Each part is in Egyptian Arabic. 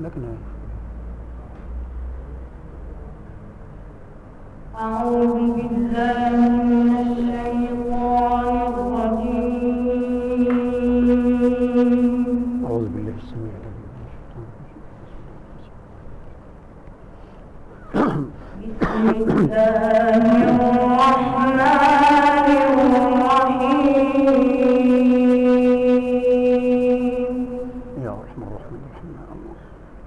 لكن أعوذ بالله من الشيطان الرجيم أعوذ بالله السميع العليم من الشيطان الرجيم. بسم الله الرحمن الرحيم يا رحمن الرحمن الرحيم يا الله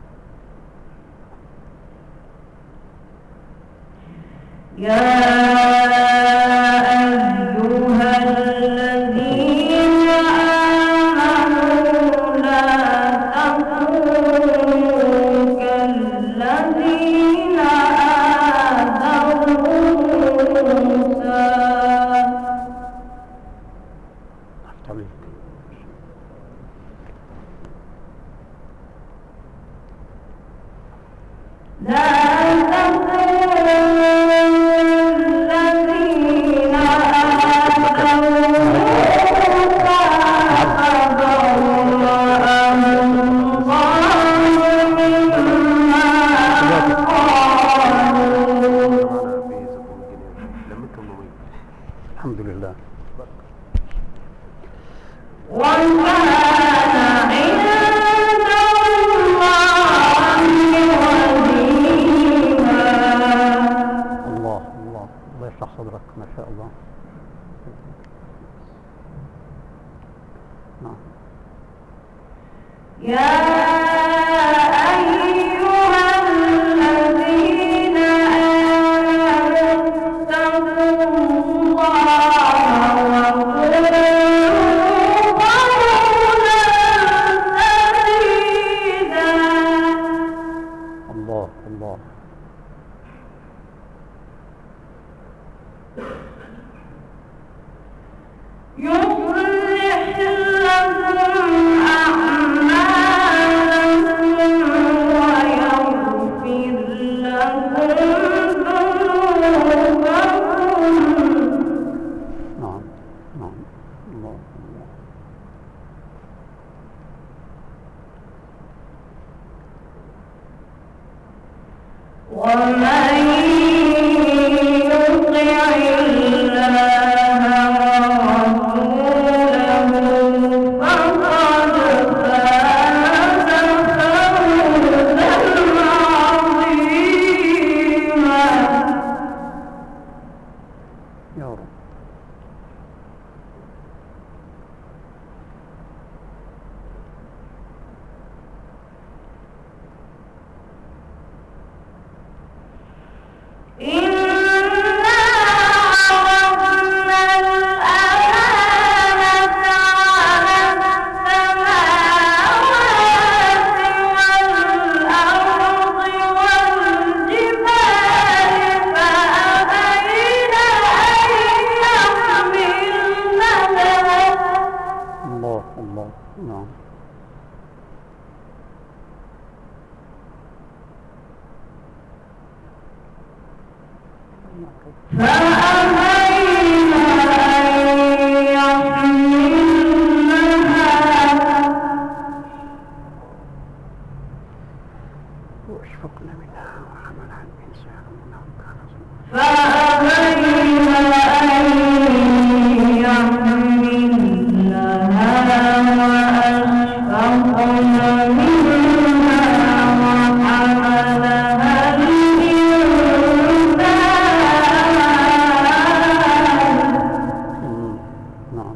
يا أيها الذين آمنوا لا تكونوا كالذين آذوا موسى أفتح عليك لا تكونوا الذين آذوا موسى فبرأه الله مما قالوا الحمد لله وكان عند الله وجيها الله الله الله يشرح صدرك ما شاء الله نعم يا أيها الذين آمنوا اتقوا الله وقولوا قولا سديدا الله الله يصلح لكم أعمالكم ويغفر لكم ذنوبكم نعم نعم الله الله ومن يطع الله ورسوله فقد فاز فوزا عظيما يا رب إنا عرضنا الأمانة على السماوات والأرض والجبال فأبين أن يحملنها الله الله نعم فأبين أن يحملنها واشفقنا منها وحملها الإنسان إنه كان ظلوما فأبين أن يحملنها وأشفقن منها وحملها الإنسان مم. نعم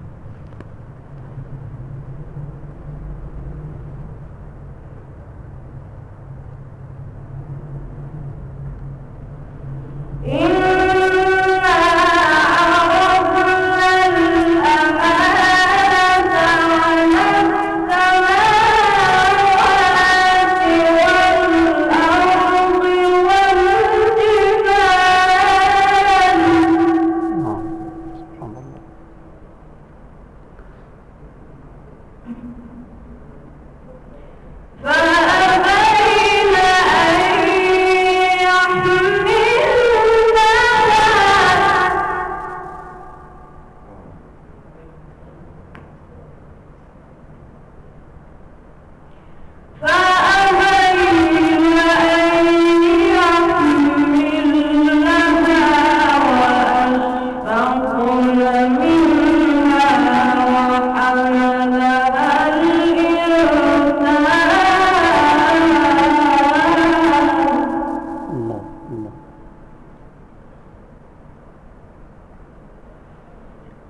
إنا عرضنا الأمانة على السماوات والأرض والجبال نعم سبحان الله فأبين أن يحملنها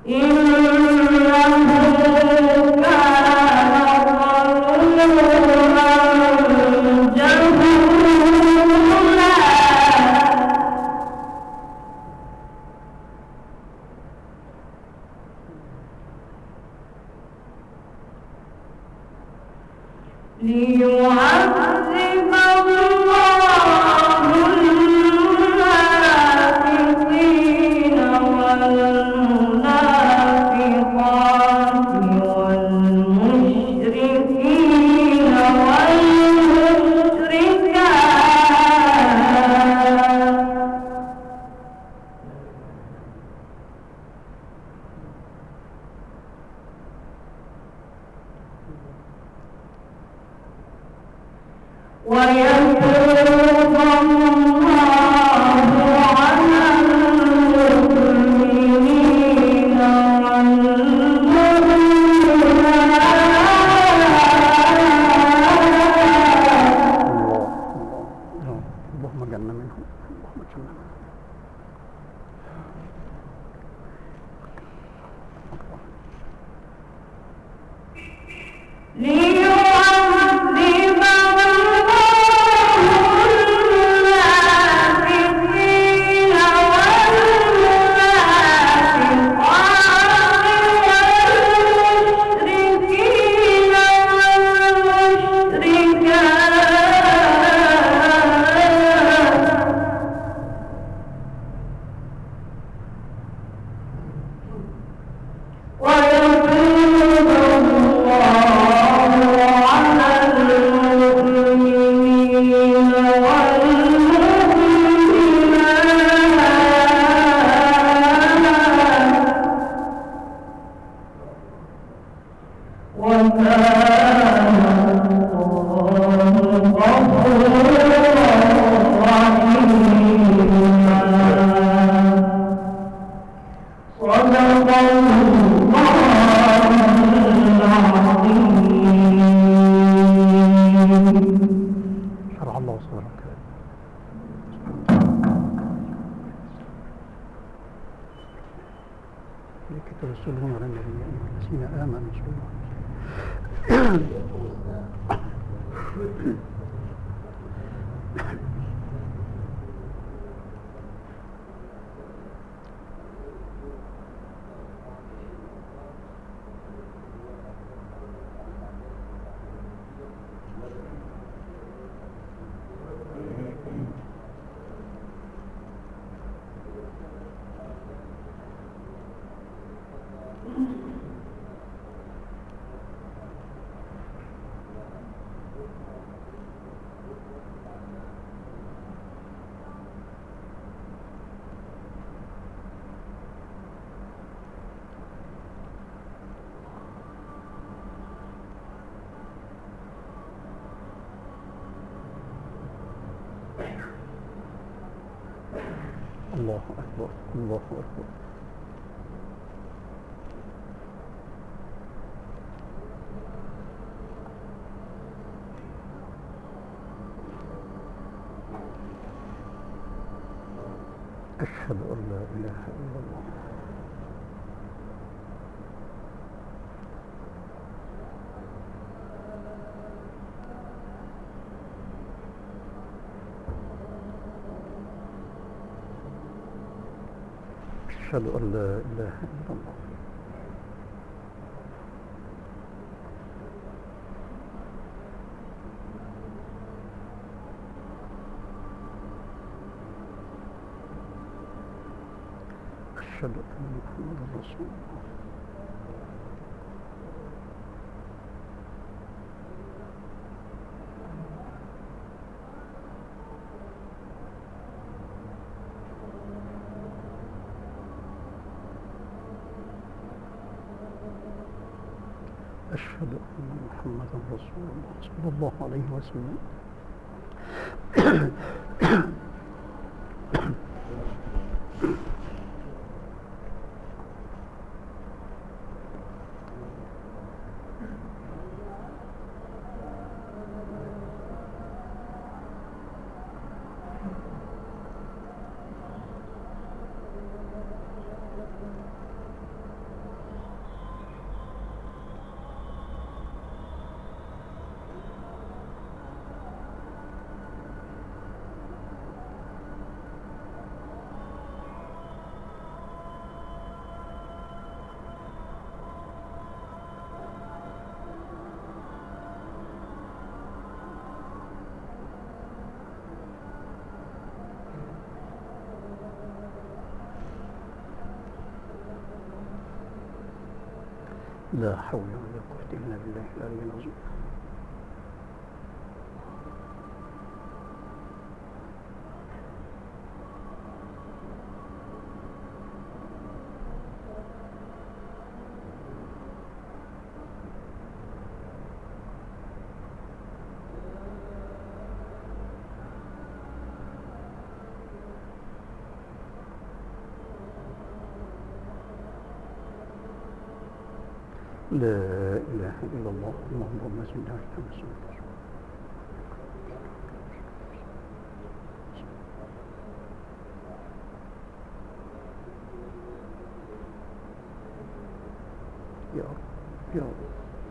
الله أكبر الله أكبر أشهد أن لا إله إلا الله أشهد أن لا إله إلا الله أشهد أن محمدا رسول الله أشهد أن محمدا رسول الله صلى الله عليه وسلم لا حول ولا قوة إلا بالله العلي العظيم لا إله إلا الله اللهم صل على محمد يا رب يا رب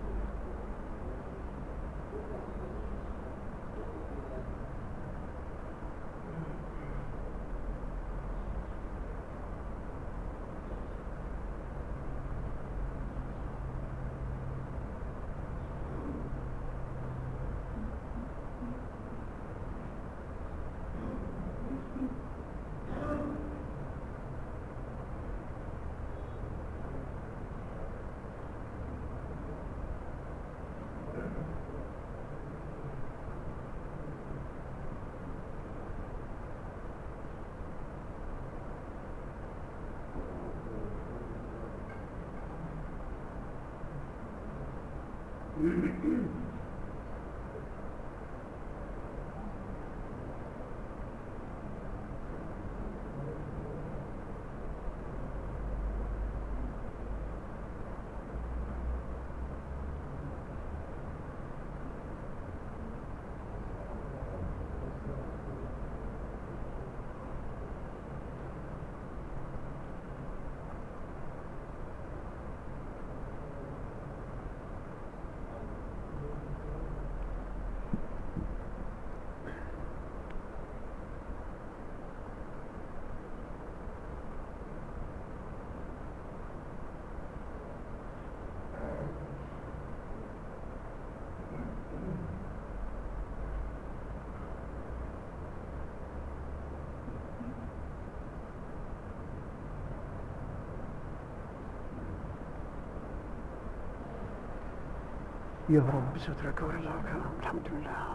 يا رب سترك ورزقك الحمد لله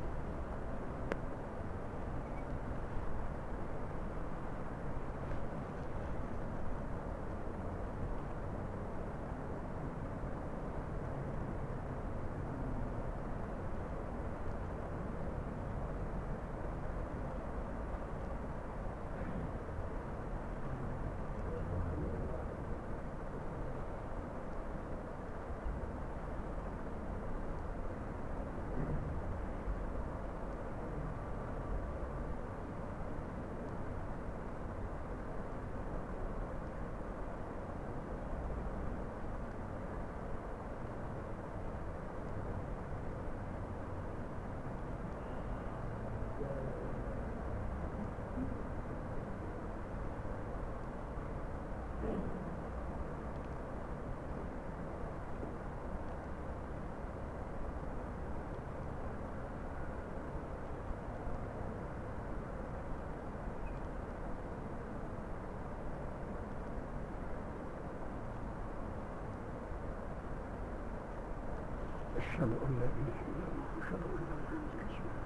أشهد أن لا إله إلا الله أشهد أن محمدا رسول الله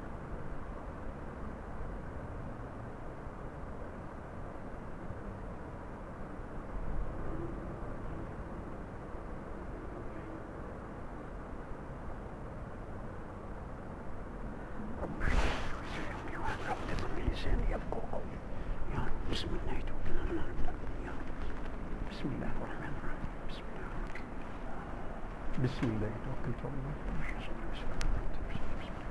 رب اشرح لي ويسر لي واحلل عقدة من لساني يفقهوا قولي يا رب بسم الله توكلنا على الله يا رب بسم الله الرحمن الرحيم بسم الله الرحمن الرحيم بسم الله توكلت على الله مش هصلي بسم الله بسم الله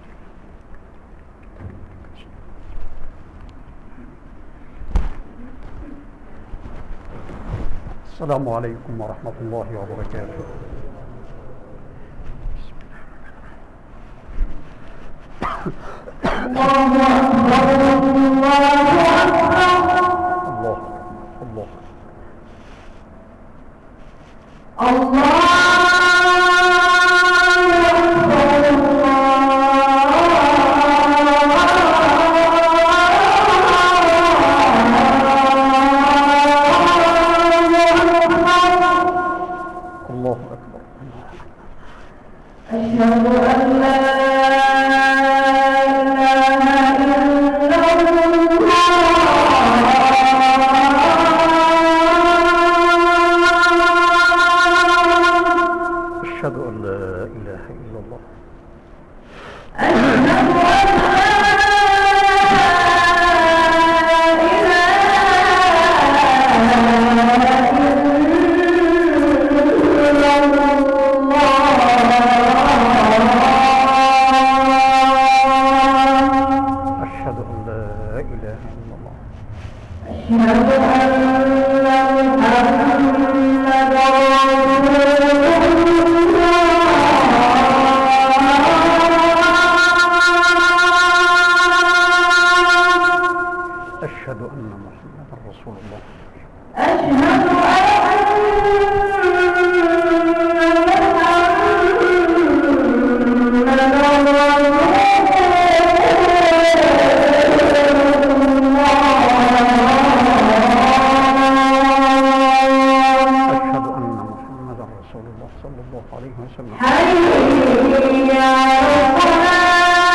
السلام عليكم ورحمة الله وبركاته بسم الله الله الله الله أشهد أن لا إله إلا الله أشهد أن لا إله إلا الله أشهد أن لا إله إلا الله أشهد أن لا إله إلا الله أشهد أن محمدا رسول الله أشهد أن محمدا رسول الله أشهد أن محمدا أشهد أن محمدا رسول الله صلى الله عليه وسلم حي على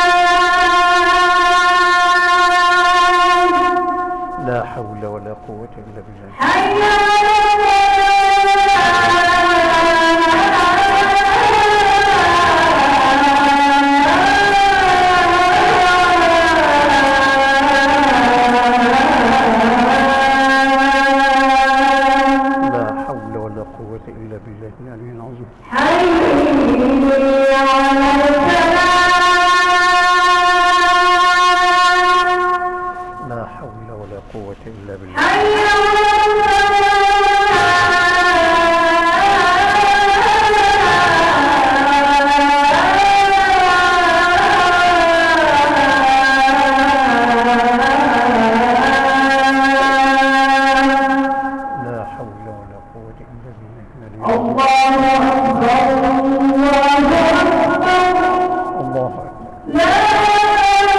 الصلاة لا حول ولا قوة إلا بالله حي على الصلاة لا حول ولا قوة إلا بالله العلي العظيم حي على الفلاح لا حول ولا قوة إلا بالله حي على الفلاح لا حول ولا قوة إلا بالله العلي العظيم الله أكبر الله أكبر الله أكبر لا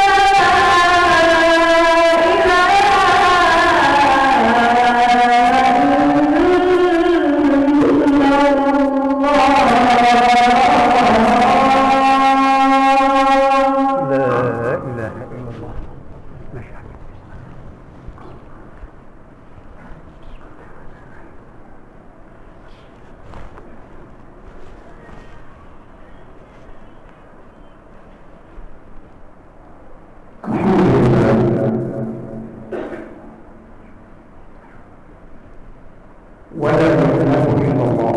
إله لا إله إلا الله نشهد ولا يملك الا الله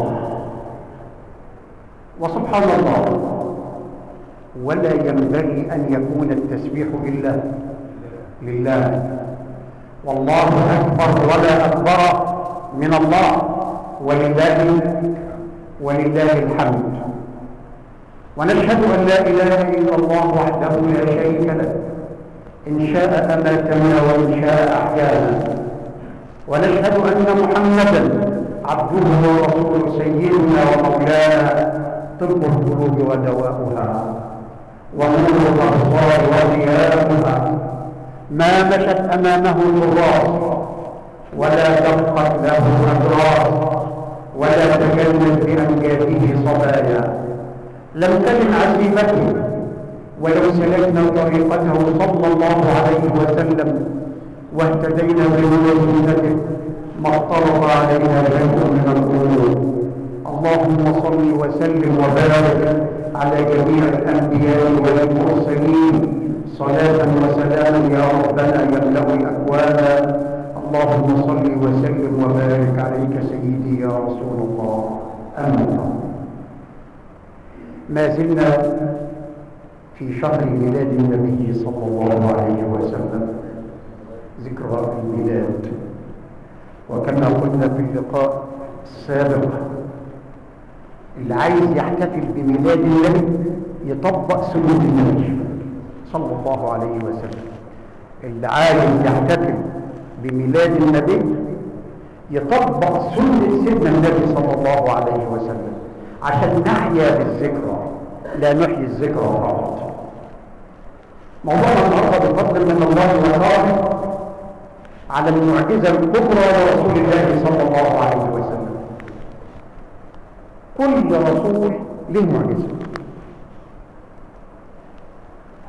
وسبحان الله ولا ينبغي ان يكون التسبيح الا لله والله اكبر ولا اكبر من الله ولله ولله الحمد ونشهد ان لا اله الا الله وحده لا شريك له ان شاء اماتنا وان شاء احيانا ونشهد أن محمدا عبده ورسوله سيدنا ومولانا طب القلوب ودواؤها ونور الأبصار وضياؤها ما مشت أمامه الراس ولا دقت له أدراس ولا تجلت بأمجاده صبايا لم تكن عزيمته ولو سلكنا طريقته صلى الله عليه وسلم واهتدينا بنور سنته ما اقترب علينا شيء من الامور اللهم صل وسلم وبارك على جميع الانبياء والمرسلين صلاه وسلاما يا ربنا يملا الاكوان اللهم صل وسلم وبارك عليك سيدي يا رسول الله اما بعد ما زلنا في شهر ميلاد النبي صلى الله عليه وسلم ذكرى الميلاد وكما قلنا في اللقاء السابق اللي عايز يحتفل بميلاد النبي يطبق سنة النبي صلى الله عليه وسلم اللي عايز يحتفل بميلاد النبي يطبق سنة سيدنا النبي صلى الله عليه وسلم عشان نحيا بالذكرى لا نحيي الذكرى فقط موضوعنا النهارده بفضل من الله وكرمه على المعجزة الكبرى لرسول الله صلى الله عليه وسلم كل رسول له معجزة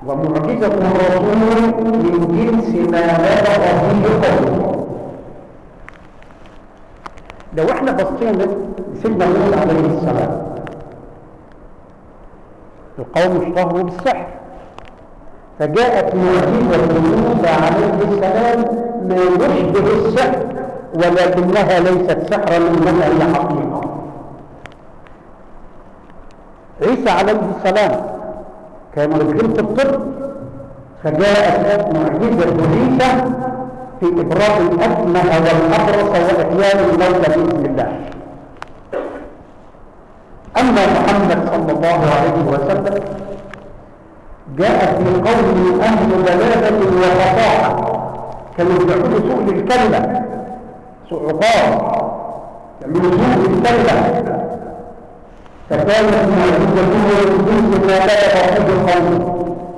ومعجزة الرسول من جنس ما نبغ فيه قومه لو احنا بصينا لسيدنا موسى عليه السلام القوم اشتهروا بالسحر فجاءت معجزة موسى عليه السلام ما يشبه السحر ولكنها ليست سحرا انما هي حقيقة عيسى عليه السلام كان رجل في الطب فجاءت معجزة عيسى في إبراء الأكمه والأبرص وإحياء الموتى بإذن الله أما محمد صلى الله عليه وسلم جاء في قوم أهل بلاغة وفصاحة كانوا يدعون سوء الكلمة سوء عقاب يعملوا سوء الكلمة فكانت معجزته جزء ما لا يفقد القوم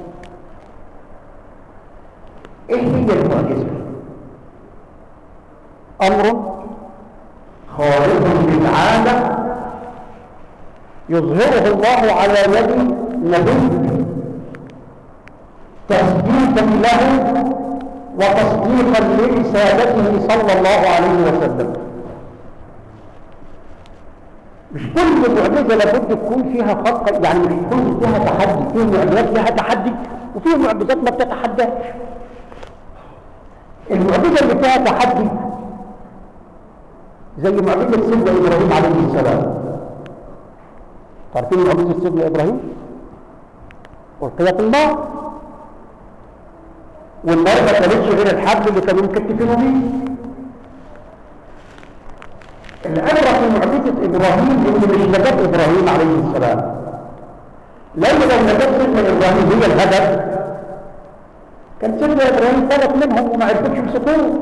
ايه هي المعجزه امر خارق للعاده يظهره الله على يد نبي تثبيتا له وتصديقا لرسالته صلى الله عليه وسلم مش كل معجزه لابد تكون فيها خط يعني مش كل فيها تحدي في معجزات فيها تحدي وفي معجزات ما بتتحداش المعجزه اللي فيها تحدي زي معجزه سيدنا ابراهيم عليه السلام عارفين معجزه سيدنا ابراهيم والقيت النار والنار ما كانتش غير الحبل اللي كانوا مكتفينه بيه العبرة في معجزة إبراهيم إن مش نجاة إبراهيم عليه السلام لأن لو نجاة سيدنا إبراهيم هي الهدف كان سيدنا إبراهيم طلب منهم وما عرفوش يمسكوه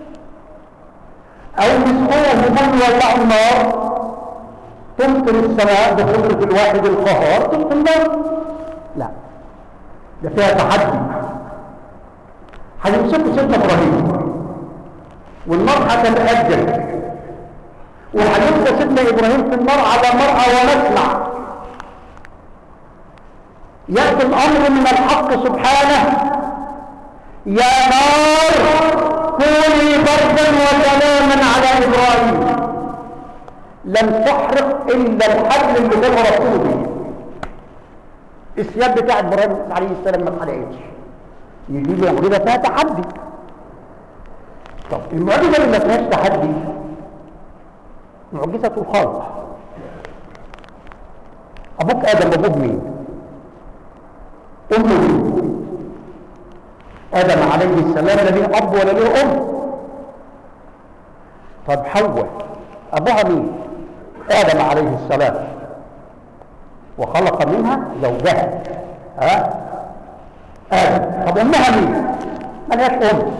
أو مسكوه وهم يولعوا النار تمطر السماء بقدرة الواحد القهار تمطر النار لا ده فيها تحدي هيمسكوا سيدنا إبراهيم والنار هتتأجل وهيبقى سيدنا ابراهيم في النار على مرأى ومسمع يأتي الأمر من الحق سبحانه يا نار كوني بردا وسلاما على إبراهيم لم تحرق إلا الحبل اللي جاب رسوله الثياب بتاع إبراهيم عليه السلام ما اتحرقتش يجي له معجزة فيها تحدي طب المعجزة اللي ما فيهاش تحدي معجزة الخلق أبوك آدم أبوك مين؟ أمه مين؟ آدم عليه السلام لا ليه أب ولا ليه أم طب حواء أبوها مين؟ آدم عليه السلام وخلق منها زوجها ها؟ آدم طب أمها مين؟ ملهاش أم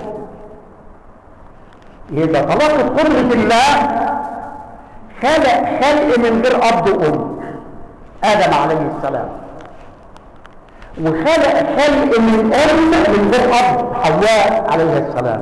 يبقى طلاق قدرة الله خلق خلق من غير اب وام ادم عليه السلام وخلق خلق من ام من غير اب حواء عليه السلام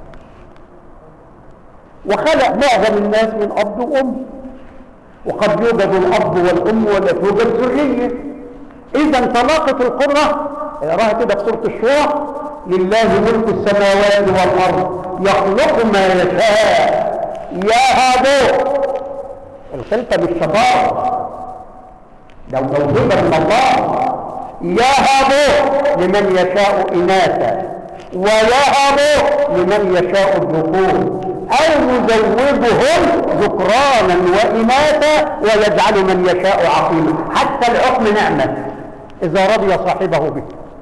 وخلق معظم الناس من اب وام وقد يوجد الاب والام ولا توجد ذريه اذا طلاقه القدره اقراها كده في سوره الشورى لله ملك السماوات والارض يخلق ما يشاء يهب الخلطة بالشطارة لو موهبة من الله يهب لمن يشاء إناثا ويهب لمن يشاء الذكور أو يزوجهم ذكرانا وإناثا ويجعل من يشاء عقيما حتى الحكم نعمة إذا رضي صاحبه به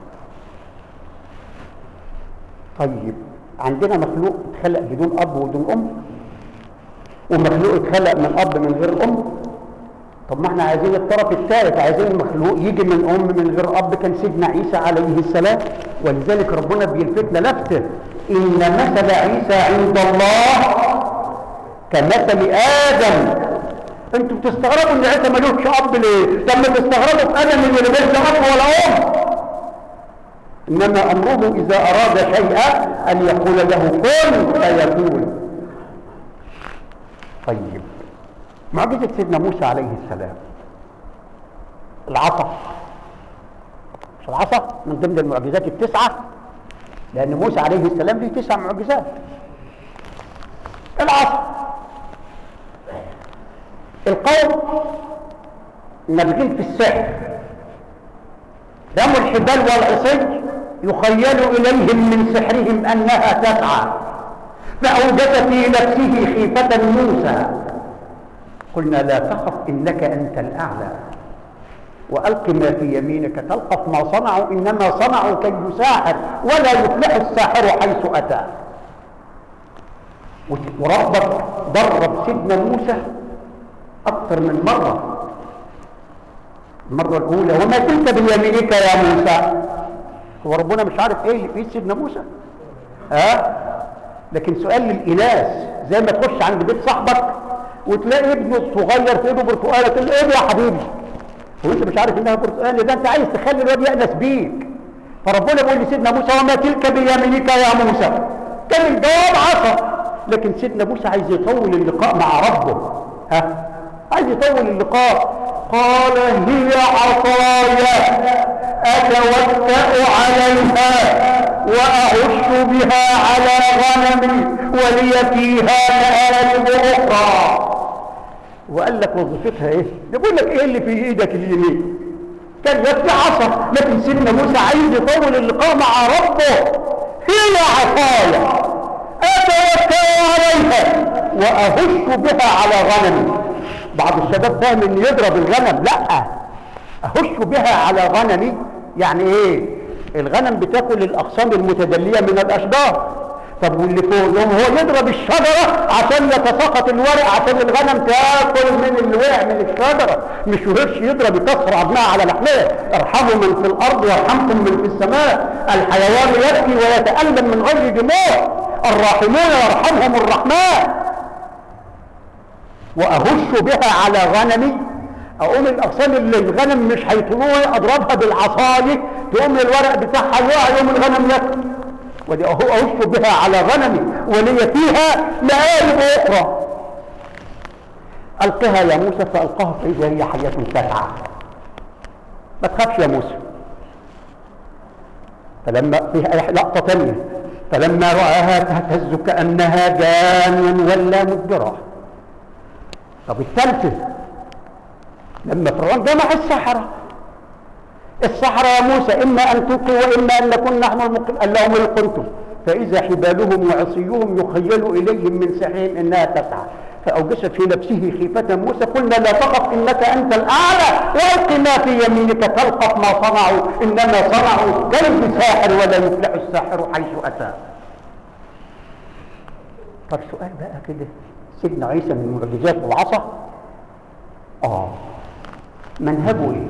طيب عندنا مخلوق اتخلق بدون أب وبدون أم ومخلوق اتخلق من اب من غير ام طب ما احنا عايزين الطرف الثالث عايزين المخلوق يجي من ام من غير اب كان سيدنا عيسى عليه السلام ولذلك ربنا بيلفتنا لفته ان مثل عيسى عند الله كمثل ادم انتوا بتستغربوا ان عيسى ملوش اب ليه لما تستغربوا في ادم اللي ملوش اب ولا ام انما امره اذا اراد شيئا ان يقول له كن فيكون طيب معجزة سيدنا موسى عليه السلام العطف مش العصا من ضمن المعجزات التسعة لأن موسى عليه السلام فيه تسع معجزات العصا القوم نابغين في السحر رموا الحبال والعصي يخيل إليهم من سحرهم أنها تسعى فأوجس في نفسه خيفة موسى قلنا لا تخف إنك أنت الأعلى وألق ما في يمينك تلقف ما صنعوا إنما صنعوا كيد ساحر ولا يفلح الساحر حيث أتى وربك درب سيدنا موسى أكثر من مرة المرة الأولى وما تلك بيمينك يا موسى هو ربنا مش عارف ايه اللي في ايد سيدنا موسى ها لكن سؤال للإناث زي ما تخش عند بيت صاحبك وتلاقي ابنه الصغير في ايده برتقاله تقول له ايه ده يا حبيبي هو انت مش عارف انها برتقاله ده انت عايز تخلي الواد يأنس بيك فربنا بيقول لسيدنا موسى وما تلك بيمينك يا موسى كان الجواب عصا لكن سيدنا موسى عايز يطول اللقاء مع ربه ها عايز يطول اللقاء قال هي عصاي اتوكأ عليها واهش بها على غنمي ولي فيها مآرب اخرى وقال لك وظيفتها ايه يقول لك ايه اللي في ايدك اليمين كان يكفي عصا لكن سيدنا موسى عايز يطول اللقاء مع ربه هي عصاي اتوكا عليها واهش بها على غنمي بعض الشباب فاهم ان يضرب الغنم لا اهش بها على غنمي يعني ايه الغنم بتاكل الاغصان المتدليه من الاشجار طب واللي فوق يوم هو يضرب الشجرة عشان يتساقط الورق عشان الغنم تاكل من اللي وقع من الشجرة مش يهرش يضرب يكسر عظمها على لحمها ارحموا من في الارض وارحمكم من في السماء الحيوان يبكي ويتألم من غير دموع الراحمون يرحمهم الرحمن واهش بها على غنمي اقوم الاغصان اللي الغنم مش هيطلوها اضربها بالعصايه تقوم الورق بتاعها يقع يوم الغنم ياكل ودي اهو اهش بها على غنمي ولي فيها مآرب اخرى القها يا موسى فالقاها فاذا هي حية تسعى ما تخافش يا موسى فلما فيها لقطة تانية فلما رآها تهتز كأنها جان ولا مدبرة طب الثالثة لما فرعون جمع السحرة السحرة يا موسى إما أن تلقي وإما أن نكون نحن الملقين قال لهم إن قلتم فإذا حبالهم وعصيهم يخيل إليهم من سحرهم إنها تسعى فأوجست في نفسه خيفة موسى قلنا لا تخف إنك أنت الأعلى وألق ما في يمينك تلقف ما صنعوا إنما صنعوا كيد ساحر ولا يفلح الساحر حيث أتى طب سؤال بقى كده سيدنا عيسى من معجزات العصا اه منهجه ايه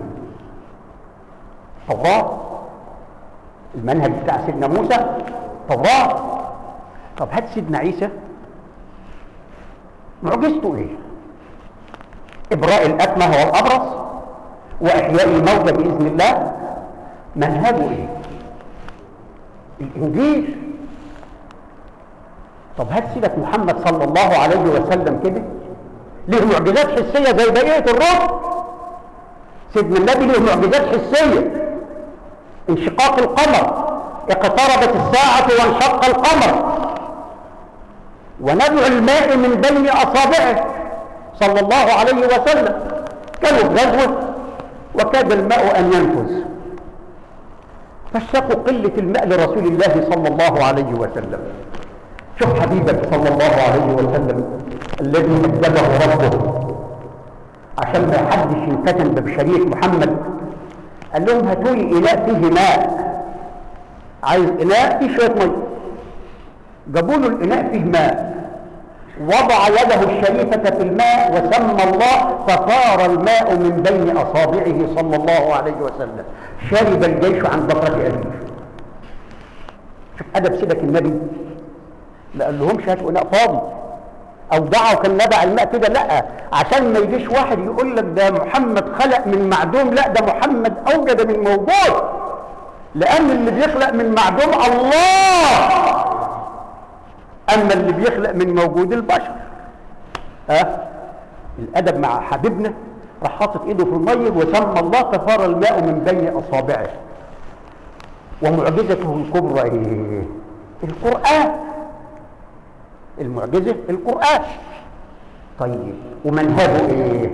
توراة المنهج بتاع سيدنا موسى توراة طب هات سيدنا عيسى معجزته ايه ابراء الاكمه والابرص واحياء الموتى باذن الله منهجه ايه الانجيل طب هات سيدك محمد صلى الله عليه وسلم كده له معجزات حسيه زي بقيه الرسل سيدنا النبي له معجزات حسيه انشقاق القمر اقتربت الساعه وانشق القمر ونبع الماء من بين اصابعه صلى الله عليه وسلم كانوا في غزوه وكاد الماء ان ينفذ فاشتقوا قله الماء لرسول الله صلى الله عليه وسلم شوف حبيبك صلى الله عليه وسلم الذي أدبه ربه عشان ما حدش ينفتن ببشرية محمد قال لهم هاتوا لي إناء فيه ماء عايز إناء فيه شوية مية جابوا له الإناء فيه ماء وضع يده الشريفة في الماء وسمى الله فصار الماء من بين أصابعه صلى الله عليه وسلم شرب الجيش عن ضفرة أبيه شوف أدب سيدك النبي ما قال لهمش هاتوا اناء فاضي او دعوا كان نبع الماء كده لا عشان ما يجيش واحد يقول لك ده محمد خلق من معدوم لا ده محمد اوجد من موجود لان اللي بيخلق من معدوم الله اما اللي بيخلق من موجود البشر ها أه؟ الادب مع حبيبنا راح حاطط ايده في الميه وسمى الله فصار الماء من بين اصابعه ومعجزته الكبرى ايه القرآن المعجزة القرآن طيب ومنهجه ايه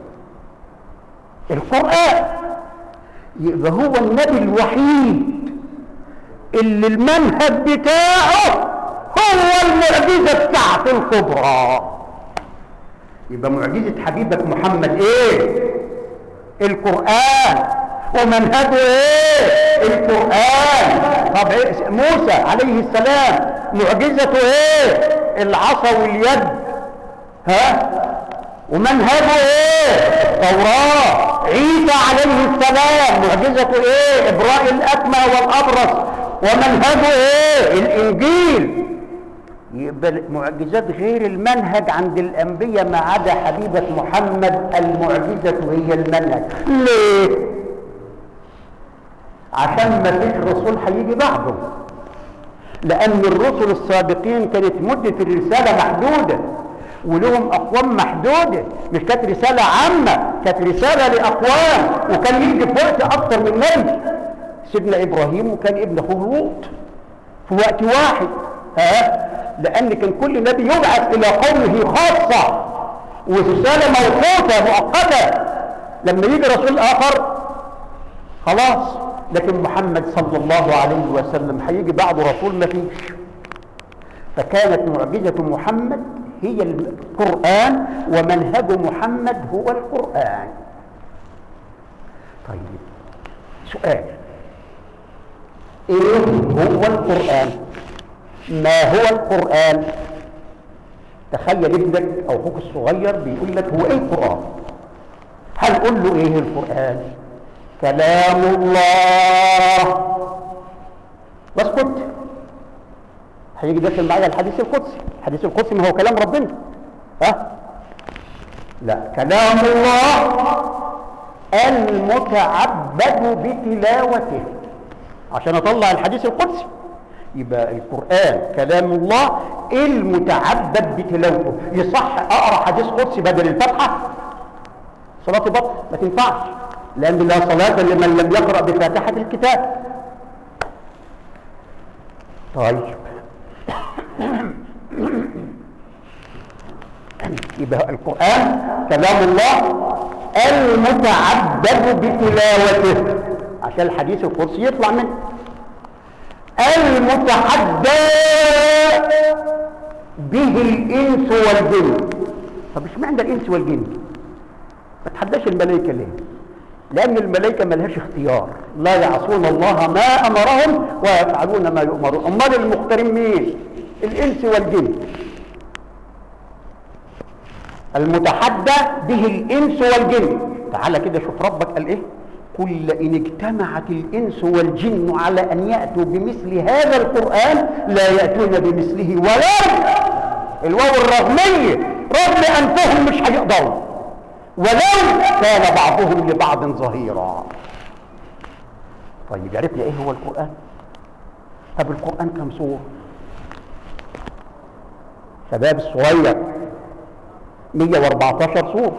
القرآن يبقى هو النبي الوحيد اللي المنهج بتاعه هو المعجزة بتاعته الكبرى يبقى معجزة حبيبك محمد ايه القرآن ومنهجه ايه القرآن طب إيه؟ موسى عليه السلام معجزته ايه العصا واليد ها ومنهجه ايه التوراة عيسى عليه السلام معجزته ايه ابراء الاكمى والابرص ومنهجه ايه الانجيل يبقى معجزات غير المنهج عند الانبياء ما عدا حبيبة محمد المعجزة هي المنهج ليه عشان ما فيش رسول هيجي بعده لان الرسل السابقين كانت مدة الرسالة محدودة ولهم اقوام محدودة مش كانت رسالة عامة كانت رسالة لاقوام وكان يجي في وقت اكتر من نبي سيدنا ابراهيم وكان ابن اخوه لوط في وقت واحد ها لان كان كل نبي يبعث الى قومه خاصة ورسالة موقوتة مؤقتة لما يجي رسول اخر خلاص لكن محمد صلى الله عليه وسلم هيجي بعده رسول ما فيش فكانت معجزة محمد هي القرآن ومنهج محمد هو القرآن طيب سؤال ايه هو القرآن ما هو القرآن تخيل ابنك او اخوك الصغير بيقول لك هو ايه القرآن هنقول له ايه القرآن كلام الله واسكت هيجي داخل معايا الحديث القدسي الحديث القدسي ما هو كلام ربنا ها لا كلام الله المتعبد بتلاوته عشان اطلع الحديث القدسي يبقى القرآن كلام الله المتعبد بتلاوته يصح اقرا حديث قدسي بدل الفاتحه صلاه بطل ما تنفعش لان لا صلاه لمن لم يقرا بفاتحه الكتاب طيب يبقى القرآن كلام الله المتعبد بتلاوته عشان الحديث القدسي يطلع منه المتحدى به الإنس والجن طب ايش معنى الإنس والجن ما تحداش الملائكة ليه لأن الملائكة ملهاش اختيار لا يعصون الله ما أمرهم ويفعلون ما يؤمرون أمال المختارين مين الإنس والجن المتحدى به الإنس والجن تعالى كده شوف ربك قال إيه قل إن اجتمعت الإنس والجن على أن يأتوا بمثل هذا القرآن لا يأتون بمثله ولو الواو الرغمية رغم أنفهم مش هيقدروا ولو كان بعضهم لبعض ظهيرا طيب عرفنا ايه هو القرآن طب القرآن كم سورة شباب الصغير 114 سورة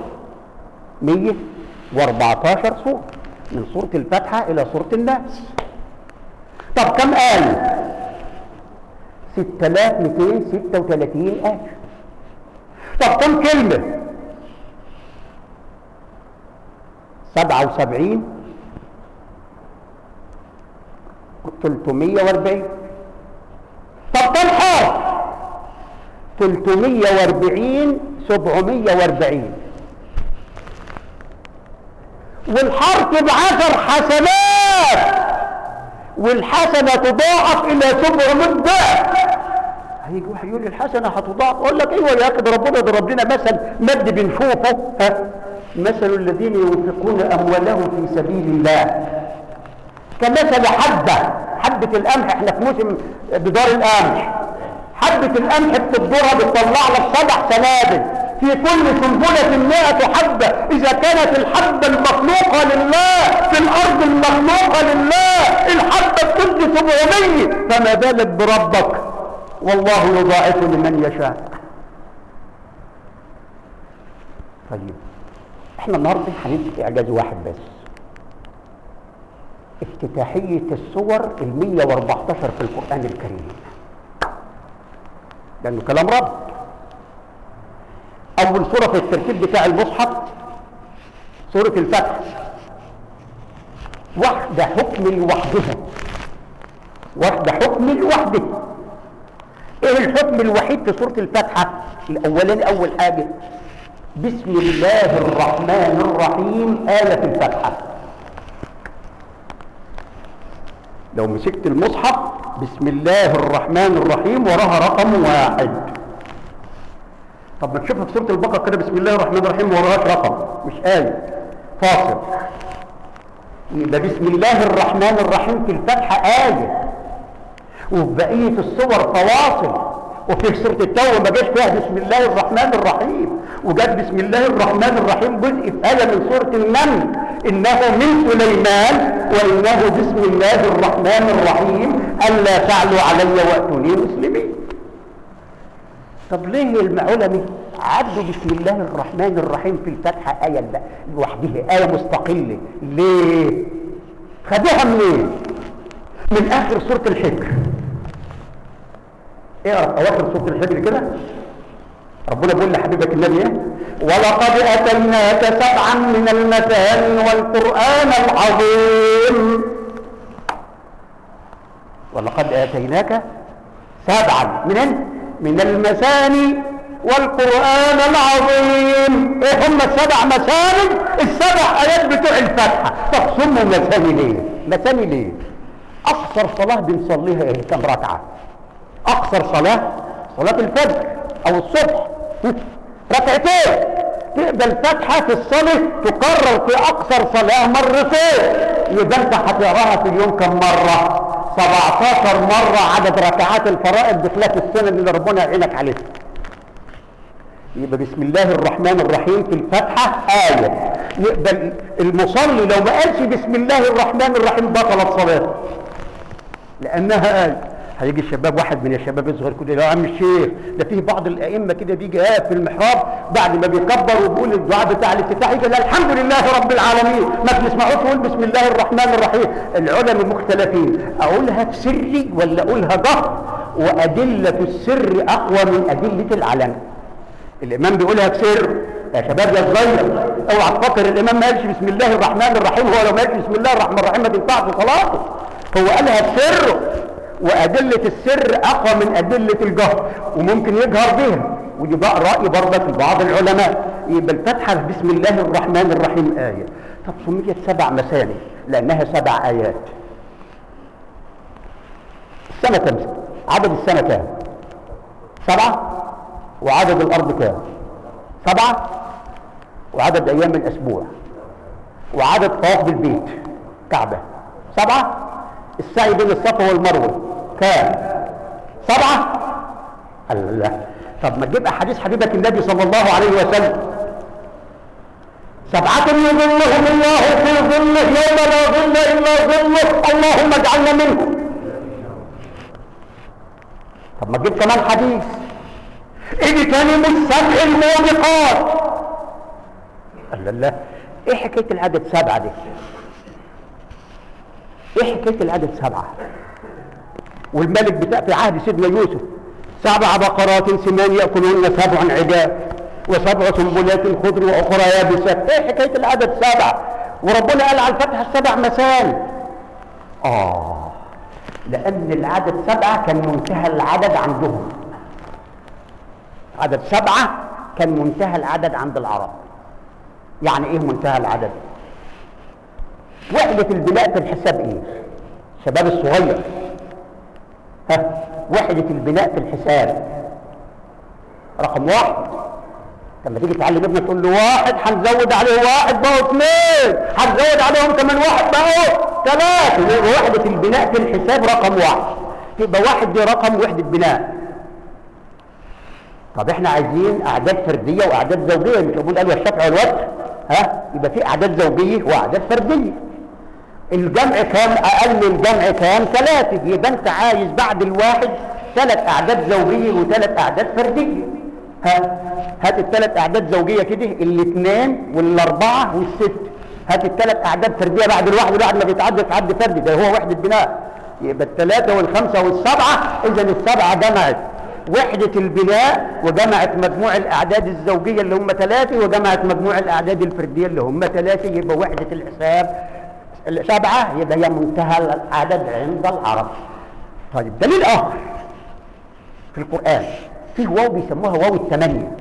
114 سورة من سورة الفاتحة إلى سورة الناس طب كم آية 6236 آية طب كم كلمة سبعة وسبعين تلتمية واربعين طب كم حرف تلتمية واربعين سبعمية واربعين والحرف بعشر حسنات والحسنة تضاعف إلى سبعمية ضعف هيجي واحد يقول لي الحسنة هتضاعف أقول لك أيوة يا أخي ده ربنا ضرب لنا مثل مد بنشوفه ها مثل الذين ينفقون أموالهم في سبيل الله كمثل حبة حبة القمح احنا في موسم بدار القمح حبة القمح بتبدرها بتطلع لك سبع سنابل في كل سنبلة مئة حبة إذا كانت الحبة المخلوقة لله في الأرض المخلوقة لله الحبة بتدي سبعمية فما بالك بربك والله يضاعف لمن يشاء طيب احنا النهارده هندي اعجاز واحد بس افتتاحية السور ال 114 في القرآن الكريم لأنه كلام رب أول سورة في الترتيب بتاع المصحف سورة الفتح واحدة حكم لوحدها واحدة حكم لوحدها ايه الحكم الوحيد في سورة الفاتحة الاولاني اول حاجة بسم الله الرحمن الرحيم آية في الفاتحة لو مسكت المصحف بسم الله الرحمن الرحيم وراها رقم واحد طب ما تشوفها في سورة البقرة كده بسم الله الرحمن الرحيم وراهاش رقم مش آية فاصل يبقى بسم الله الرحمن الرحيم في الفاتحة آية وفي بقية الصور فواصل وفي سورة التوبة ما جاش فيها بسم الله الرحمن الرحيم وجات بسم الله الرحمن الرحيم جزء في آية من سورة النمل إنه من سليمان وإنه بسم الله الرحمن الرحيم ألا تعلوا علي وأتوني مسلمين طب ليه العلماء عدوا بسم الله الرحمن الرحيم في الفاتحة آية لوحدها آية مستقلة ليه؟ خدوها منين؟ من آخر سورة الحجر اقرا اواخر سوره الحجر كده ربنا بيقول لحبيبك النبي ايه ولقد اتيناك سبعا من المثاني والقران العظيم ولقد اتيناك سبعا من من المثاني والقران العظيم ايه هم السبع مثاني السبع ايات بتوع الفاتحه طب سموا مثاني ليه مثاني ليه اقصر صلاه بنصليها ايه كم ركعه اقصر صلاة صلاة الفجر او الصبح ركعتين تقبل الفاتحة في الصلاة تكرر في اقصر صلاة مرتين يبقى انت هتقراها في اليوم كم مرة 17 مرة عدد ركعات الفرائض بخلاف السنة اللي ربنا يعينك عليها يبقى بسم الله الرحمن الرحيم في الفاتحة آية يقبل المصلي لو ما قالش بسم الله الرحمن الرحيم بطلت صلاته لأنها آية هيجي الشباب واحد من الشباب يصغر كده يا عم الشيخ ده فيه بعض الائمه كده بيجي قاعد في المحراب بعد ما بيكبر وبيقول الدعاء بتاع الافتتاح يقول الحمد لله رب العالمين ما بنسمعوش يقول بسم الله الرحمن الرحيم العلماء مختلفين اقولها في سري ولا اقولها جهر وادله السر اقوى من ادله العلن الامام بيقولها في سر يا شباب يا صغير اوعى تفكر الامام ما قالش بسم الله الرحمن الرحيم هو لو ما قالش بسم الله الرحمن الرحيم ما تنفعش صلاته هو قالها في سر وأدلة السر أقوى من أدلة الجهر وممكن يجهر بها ودي بقى رأي برضك لبعض العلماء يبقى الفتحة بسم الله الرحمن الرحيم آية طب سميت سبع مثاني لأنها سبع آيات السنة كم عدد السنة كام سبعة وعدد الأرض كام سبعة وعدد أيام الأسبوع وعدد طواف بالبيت كعبة سبعة السعي بين الصفا والمروه كام سبعة الله طب ما تجيب احاديث حبيبك النبي صلى الله عليه وسلم سبعة يظلهم الله في ظله يوم لا ظل الا ظله اللهم اجعلنا منهم طب ما تجيب كمان حديث اجتنبوا السبع الموبقات الله الله ايه حكايه العدد سبعه دي ايه حكايه العدد سبعه والملك بتاع في عهد سيدنا يوسف سبع بقرات سمان ياكلون سبع عجاف وسبع سنبلات خضر واخرى يابسات ايه حكايه العدد سبعه وربنا قال على الفتح السبع مثاني اه لان العدد سبعه كان منتهى العدد عندهم عدد سبعه كان منتهى العدد عند العرب يعني ايه منتهى العدد وحدة البناء في الحساب ايه شباب الصغير ها وحدة البناء في الحساب رقم واحد لما تيجي تعلم ابنك تقول له واحد هنزود عليه واحد بقوا اثنين هنزود عليهم كمان واحد بقوا ثلاثة يبقى وحدة البناء في الحساب رقم واحد يبقى واحد دي رقم وحدة بناء طب احنا عايزين اعداد فردية واعداد زوجية مش بقول قالوا الشفع والوتر ها يبقى في اعداد زوجية واعداد فردية الجمع كام اقل الجمع كام ثلاثة يبقى انت عايز بعد الواحد ثلاث اعداد زوجية وثلاث اعداد فردية ها هات الثلاث اعداد زوجية كده الاثنين والاربعة والست هات الثلاث اعداد فرديه بعد الواحد الواحد ما بيتعدى تعدي فردي ده هو وحده بناء يبقى الثلاثه والخمسه والسبعه اذا السبعه جمعت وحده البناء وجمعت مجموع الاعداد الزوجيه اللي هم ثلاثه وجمعت مجموع الاعداد الفرديه اللي هم ثلاثه يبقى وحده الحساب سبعه يبقى هي منتهى العدد عند العرب طيب دليل اخر في القران في واو بيسموها واو الثمانيه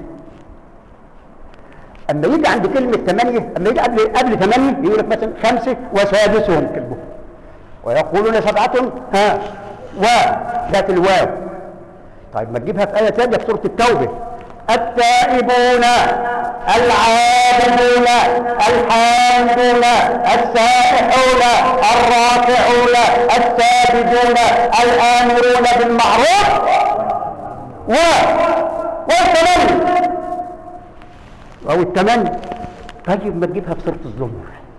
اما يجي عند كلمه ثمانيه اما يجي قبل قبل ثمانيه يقول لك مثلا خمسه وسادسهم كلبهم ويقولون سبعه ها و ذات الواو طيب ما تجيبها في ايه ثانيه في سوره التوبه التائبون العابدون الحامدون السائحون الراكعون الساجدون الامرون بالمعروف و والثمانيه او الثمانيه طيب ما تجيبها في سوره الزمر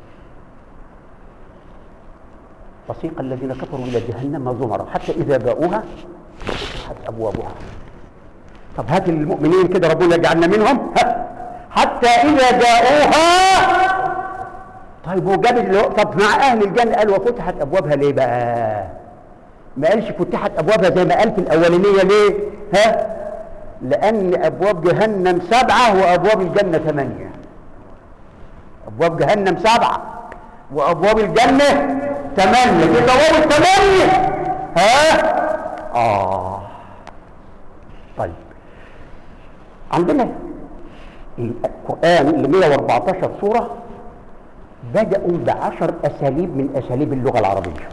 وسيق الذين كفروا الى جهنم زمرا حتى اذا جاءوها فتحت ابوابها طب هات المؤمنين كده ربنا يجعلنا منهم ها. حتى اذا جاءوها طيب هو جاب اللي هو- طب مع اهل الجنه قال وفتحت ابوابها ليه بقى ما قالش فتحت ابوابها زي ما قال في الاولانيه ليه ها لان ابواب جهنم سبعه وابواب الجنه ثمانيه ابواب جهنم سبعه وابواب الجنه ثمانيه في ابواب الثمانيه ها اه طيب عندنا القرآن اللي 114 سورة بدأوا بعشر أساليب من أساليب اللغة العربية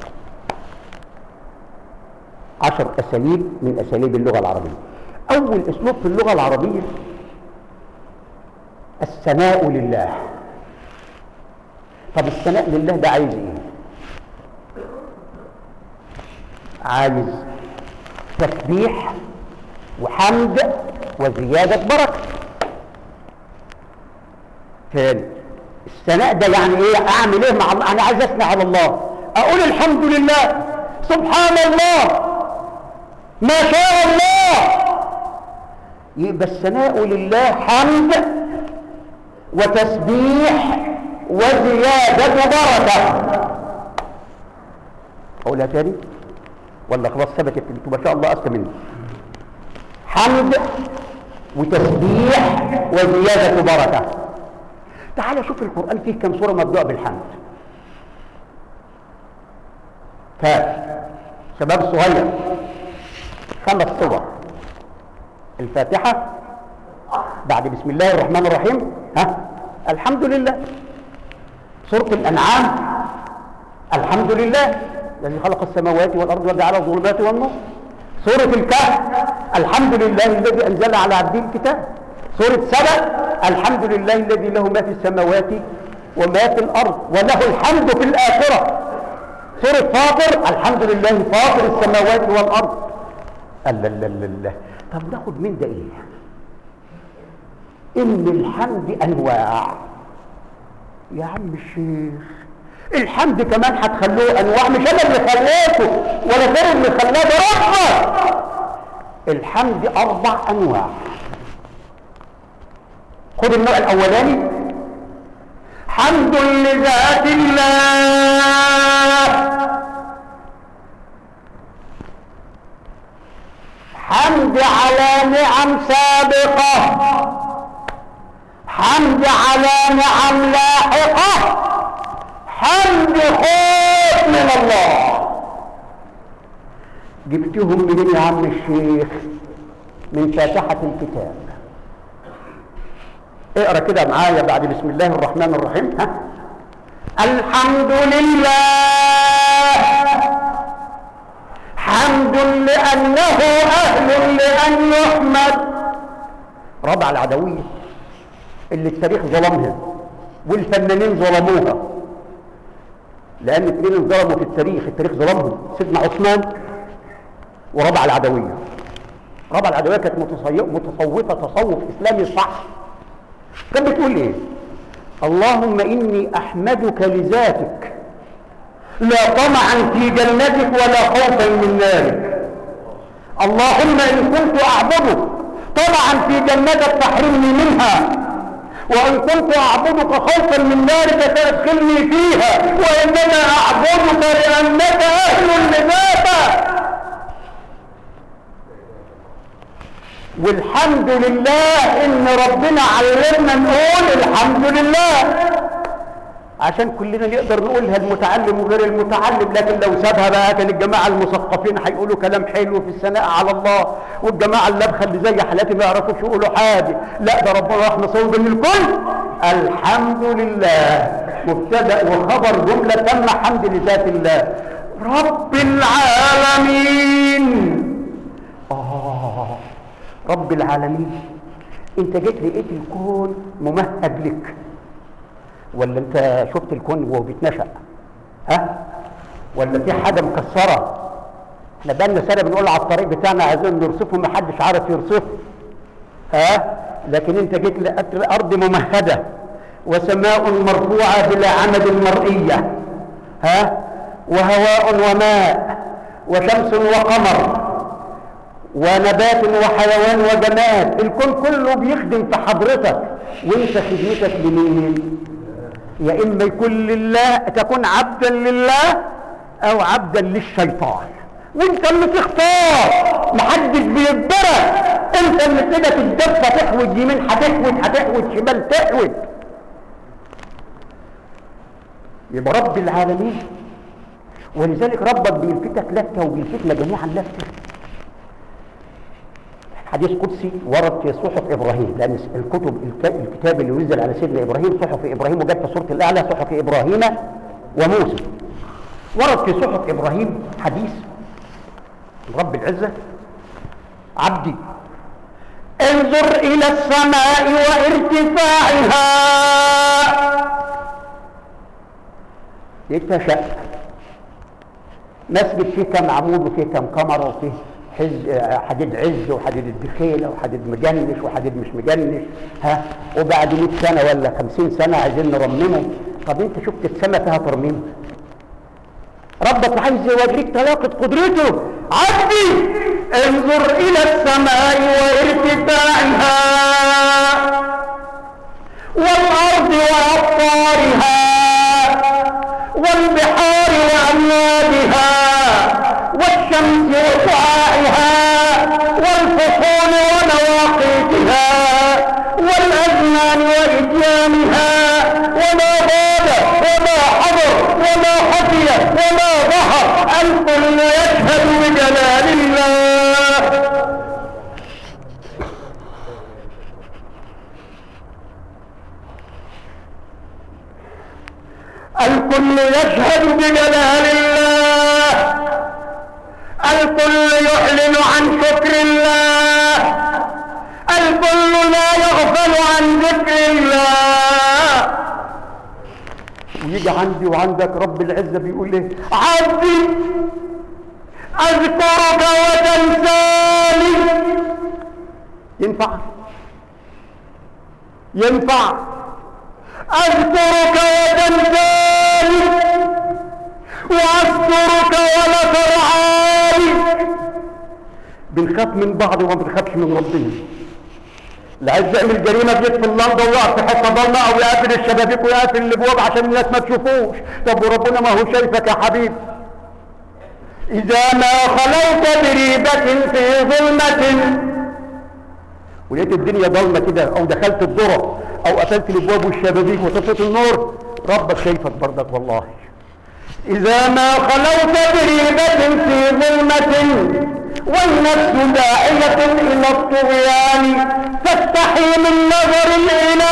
عشر أساليب من أساليب اللغة العربية أول أسلوب في اللغة العربية الثناء لله طب الثناء لله ده عايز ايه عايز تسبيح وحمد وزيادة بركة تاني الثناء ده يعني ايه اعمل ايه مع الله انا عايز اثني على الله اقول الحمد لله سبحان الله ما شاء الله يبقى الثناء لله حمد وتسبيح وزيادة بركة اقولها تاني ولا خلاص ثبتت انتوا ما شاء الله اذكى مني حمد وتسبيح وزيادة بركة تعال شوف القرآن فيه كم سورة مبدوءة بالحمد كاف شباب الصغير خمس سور الفاتحة بعد بسم الله الرحمن الرحيم ها الحمد لله سورة الأنعام الحمد لله الذي خلق السماوات والأرض وجعل الظلمات والنور سورة الكهف الحمد لله الذي أنزل على عبده الكتاب سورة سبأ الحمد لله الذي له ما في السماوات وما في الأرض وله الحمد في الآخرة سورة فاطر الحمد لله فاطر السماوات والأرض الله الله الله الله طب ناخد من ده ايه ان الحمد انواع يا عم الشيخ الحمد كمان هتخلوه انواع مش انا اللي خليته ولا غير اللي خلاه ده ربنا الحمد اربع انواع خد النوع الاولاني حمد لذات الله حمد على نعم سابقة حمد على نعم لاحقة حمد خوف من الله جبتهم منين يا عم الشيخ من فاتحة الكتاب اقرا كده معايا بعد بسم الله الرحمن الرحيم ها الحمد لله حمد لأنه أهل لأن يحمد ربع العدوية اللي التاريخ ظلمها والفنانين ظلموها لأن اثنين ظلموا في التاريخ التاريخ ظلمهم سيدنا عثمان وربع العدوية ربع العدوية كانت متصي- متصوفة تصوف إسلامي صح كانت بتقول إيه اللهم إني أحمدك لذاتك لا طمعا في جنتك ولا خوفا من نارك اللهم إن كنت أعبدك طمعا في جنتك فاحرمني منها وان كنت اعبدك خوفا من نارك فادخلني فيها وانما اعبدك لانك اهل لذاتك والحمد لله ان ربنا علمنا نقول الحمد لله عشان كلنا نقدر نقولها المتعلم وغير المتعلم لكن لو سابها بقى كان الجماعه المثقفين هيقولوا كلام حلو في الثناء على الله والجماعه اللبخه اللي زي حالاتي ما يعرفوش يقولوا حاجه لا ده ربنا راح مصوب بين الكل الحمد لله مبتدا وخبر جمله تم حمد لذات الله رب العالمين آه رب العالمين انت جيت لقيت الكون ممهد لك ولا انت شفت الكون وهو بيتنشأ ها ولا في حاجه مكسره احنا بقالنا سنه بنقول على الطريق بتاعنا عايزين نرصفه ما حدش عارف يرصفه ها لكن انت جيت لقيت الارض ممهده وسماء مرفوعه بلا عمد مرئيه ها وهواء وماء وشمس وقمر ونبات وحيوان وجماد الكون كله بيخدم في حضرتك وانت خدمتك لمين يا اما يكون لله تكون عبدا لله او عبدا للشيطان وانت اللي تختار محدش بيجبرك انت اللي كده تتدفى تحوج يمين هتحوج هتحوج شمال تحوج يبقى رب العالمين ولذلك ربك بيلفتك لفته وبيلفتنا جميعا لفته حديث قدسي ورد في صحف ابراهيم لان الكتب الك- الكتاب اللي نزل على سيدنا ابراهيم صحف ابراهيم وجت في سوره الاعلى صحف ابراهيم وموسى ورد في صحف ابراهيم حديث رب العزه عبدي انظر الى السماء وارتفاعها يتشأ مسجد فيه كم عمود وفيه كم كمرة وفيه حز آه، حديد عز وحديد الدخيلة وحديد مجنش وحديد مش مجنش ها وبعد 100 سنة ولا 50 سنة عايزين نرممه طب انت شفت السماء فيها ترميم ربك عايز يوريك طلاقة قدرته عبدي انظر الى السماء وارتفاعها والارض واقطارها والبحار وامواجها والشمس وشعاعها والفصول ومواقيتها والازمان واديانها وما غاب وما حضر وما خفي وما ظهر الكل يشهد بجلال الله الكل يشهد بجلال الله الكل يعلن عن شكر الله الكل لا يغفل عن ذكر الله ويجي عندي وعندك رب العزة بيقول ايه عبدي اذكرك وتنساني ينفع ينفع اذكرك وتنساني واذكرك ولا ترعاني بنخاف من بعض وما بنخافش من ربنا اللي عايز يعمل جريمه بيطفي اللمبه ويقف في حته ضلمه او يقفل الشبابيك ويقفل الابواب عشان الناس ما تشوفوش طب وربنا ما هو شايفك يا حبيبي اذا ما خلوت بريبه في ظلمه ولقيت الدنيا ضلمه كده او دخلت الذره او قفلت الابواب والشبابيك وطفيت النور ربك شايفك برضك والله اذا ما خلوت بريبه في ظلمه والنفس داعيه الى الطغيان فاستحي من نظر الاله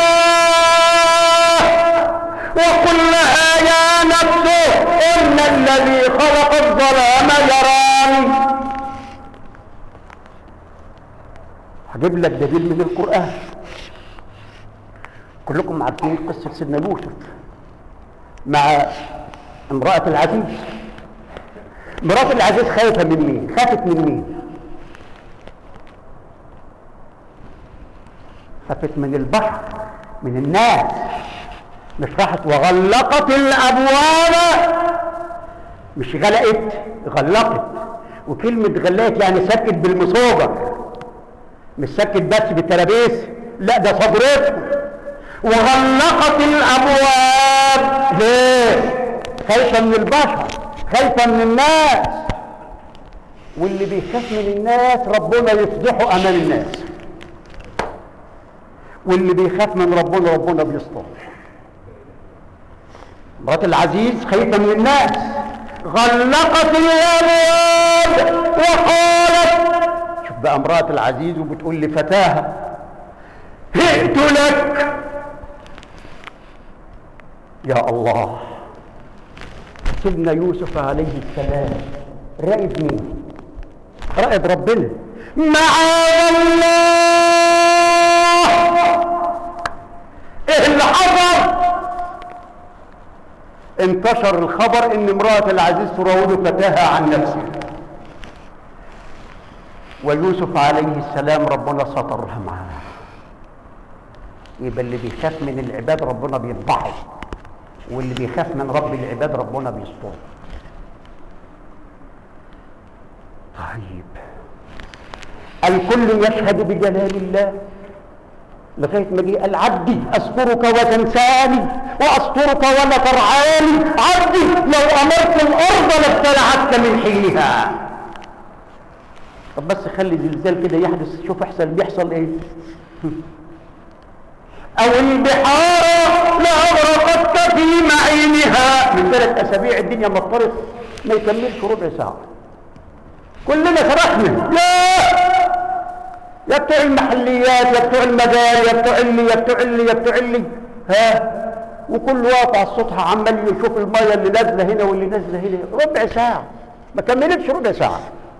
وقل لها يا نفس ان الذي خلق الظلام يراني هجيب لك دليل من القرآن كلكم عارفين قصة سيدنا يوسف مع امرأة العزيز امرأة العزيز خايفة من مين؟ خافت من مين؟ خافت من البشر من الناس مش راحت وغلقت الأبواب مش غلقت غلقت وكلمة غلقت يعني سكت بالمصوبة مش سكت بس بالترابيس لا ده صبرته وغلقت الابواب ليه خايفه من البشر خايفه من الناس واللي بيخاف من الناس ربنا يفضحه امام الناس واللي بيخاف من ربنا ربنا بيستر مرات العزيز خايفه من الناس غلقت الابواب وقالت شوف بقى امراه العزيز وبتقول لفتاها هئت لك يا الله سيدنا يوسف عليه السلام راقد مين راقد ربنا معاذ الله ايه اللي حصل انتشر الخبر ان امرأة العزيز تراود فتاها عن نفسها ويوسف عليه السلام ربنا سترها معاه يبقى اللي بيخاف من العباد ربنا بيفضحه واللي بيخاف من رب العباد ربنا بيستره طيب الكل يشهد بجلال الله لغايه ما جه قال عبدي اذكرك وتنساني واسترك ولا ترعاني عبدي لو امرت الارض لابتلعتك من حينها طب بس خلي زلزال كده يحدث شوف احسن بيحصل ايه او البحار لاغرقتك في معينها من ثلاث اسابيع الدنيا مطرت ما يكملش ربع ساعه كلنا سرحنا لا يا بتوع المحليات يا بتوع المجال يا بتوع اللي يا بتوع اللي يا بتوع اللي ها وكل واقف على السطح عمال يشوف الميه اللي نازله هنا واللي نازله هنا ربع ساعه ما كملتش ربع ساعه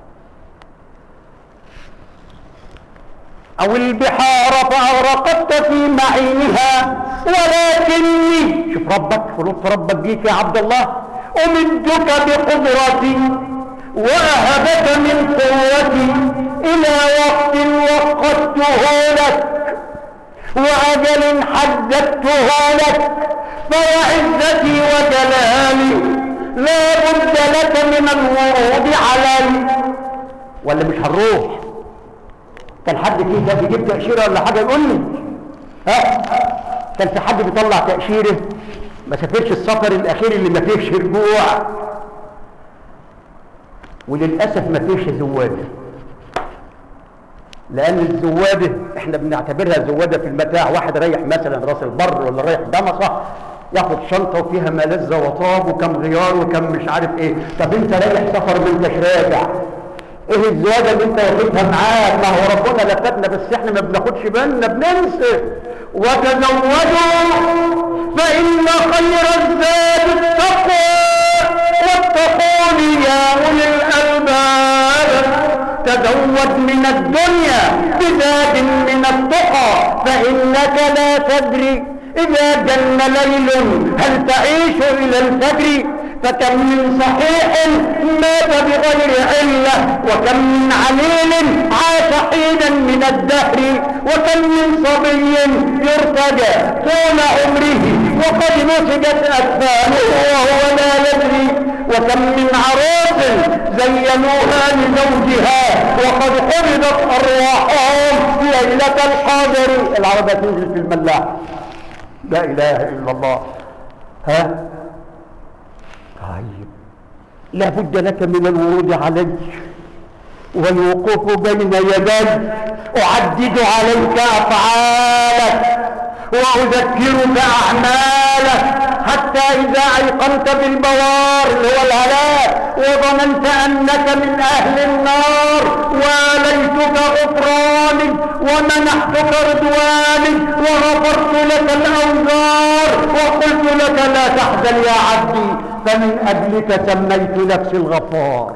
او البحار فاغرقت في معينها ولكني شوف ربك في لطف ربك بيك يا عبد الله امدك بقدرتي واهبك من قوتي الى وقت وقته لك واجل حددته لك فوعزتي وجلالي لا بد لك من الورود علي ولا مش هنروح كان حد فيه ده بيجيب تأشيرة ولا حاجة يقول لي ها كان في حد بيطلع تأشيرة ما سافرش السفر الأخير اللي ما فيهش رجوع وللأسف ما فيهش زوادة لأن الزوادة احنا بنعتبرها زوادة في المتاع واحد رايح مثلا راس البر ولا رايح دمصة ياخد شنطة وفيها ما لذ وطاب وكم غيار وكم مش عارف ايه طب انت رايح سفر ما انتش راجع ايه الزياده اللي انت واخدها معاك ما هو ربنا لفتنا بس احنا ما بناخدش بالنا بننسى وتزودوا فان خير الزاد التقوى واتقون يا اولي الالباب تزود من الدنيا بزاد من التقى فانك لا تدري اذا جن ليل هل تعيش الى الفجر فكم من صحيح مات بغير علة وكم من عليل عاش حينا من الدهر وكم من صبي يرتجى طول عمره وقد نسجت أكفانه وهو لا يدري وكم من عروس زينوها لزوجها وقد حرضت أرواحهم ليلة الحاضر العربة تنزل في الملاح لا إله إلا الله ها طيب لابد لك من الورود علي والوقوف بين يدي أعدد عليك أفعالك وأذكرك أعمالك حتى إذا أيقنت بالبوار اللي هو الهلاك وظننت أنك من أهل النار واليتك غفراني ومنحتك رضواني وغفرت لك الأوزار وقلت لك لا تحزن يا عبدي فمن أجلك سميت نفسي الغفار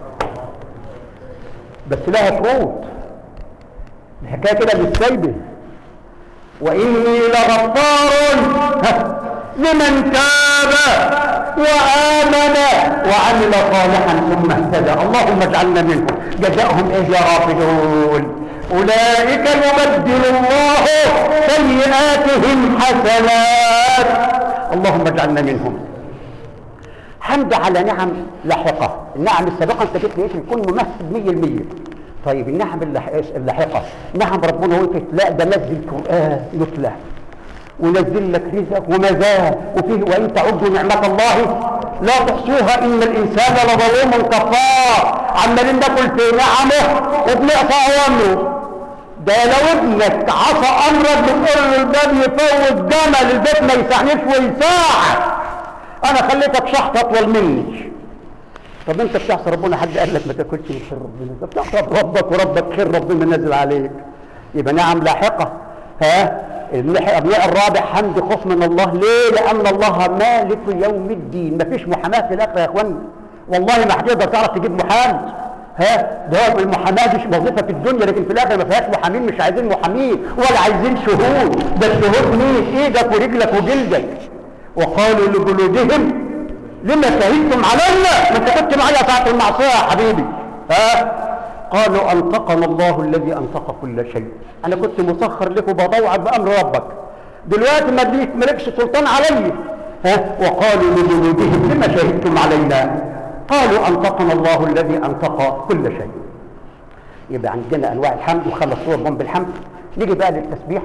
بس لها شروط الحكاية كده مش سايبه وإني لغفار لمن تاب وآمن وعمل صالحا ثم اهتدى اللهم اجعلنا منهم جزاؤهم ايه يا رافضون أولئك يبدل الله سيئاتهم حسنات اللهم اجعلنا منهم حمد على نعم لاحقة النعم السابقة انت جيت لقيت يكون ممثل مية المية طيب النعم اللاحقة اللاحقة نعم ربنا وقفت لا ده نزل القرآن يتلى ونزل لك رزق ومزاه وفيه وان تعدوا نعمه الله لا تحصوها ان الانسان لظلوم كفار عمالين ناكل في نعمه وبنقطع اوامره ده لو ابنك عصى امرك بتقول له الباب يفوت جمل البيت ما يسعنيش ويساع انا خليتك شحط اطول مني طب انت بتعصى ربنا حد قال لك ما تاكلش من خير ربنا انت بتعصى ربك وربك خير ربنا نازل عليك يبقى نعم لاحقه ها الابناء الرابع حمد خوف من الله ليه لان الله مالك يوم الدين مفيش محاماه في الاخره يا اخواني والله ما هتقدر تعرف تجيب محامي ها ده هو المحاماه دي وظيفه في الدنيا لكن في الاخره ما فيهاش محامين مش عايزين محامين ولا عايزين شهود ده الشهود مين ايدك ورجلك وجلدك وقالوا لجلودهم لما شهدتم علينا ما انت كنت معايا ساعه المعصيه يا حبيبي ها قالوا انطقنا الله الذي انطق كل شيء انا كنت مسخر لك وبضوعك بامر ربك دلوقتي ما ليك مالكش سلطان علي ها وقالوا لجلودهم لما شهدتم علينا قالوا انطقنا الله الذي انطق كل شيء يبقى عندنا انواع الحمد وخلص صور بهم الحمد نيجي بقى للتسبيح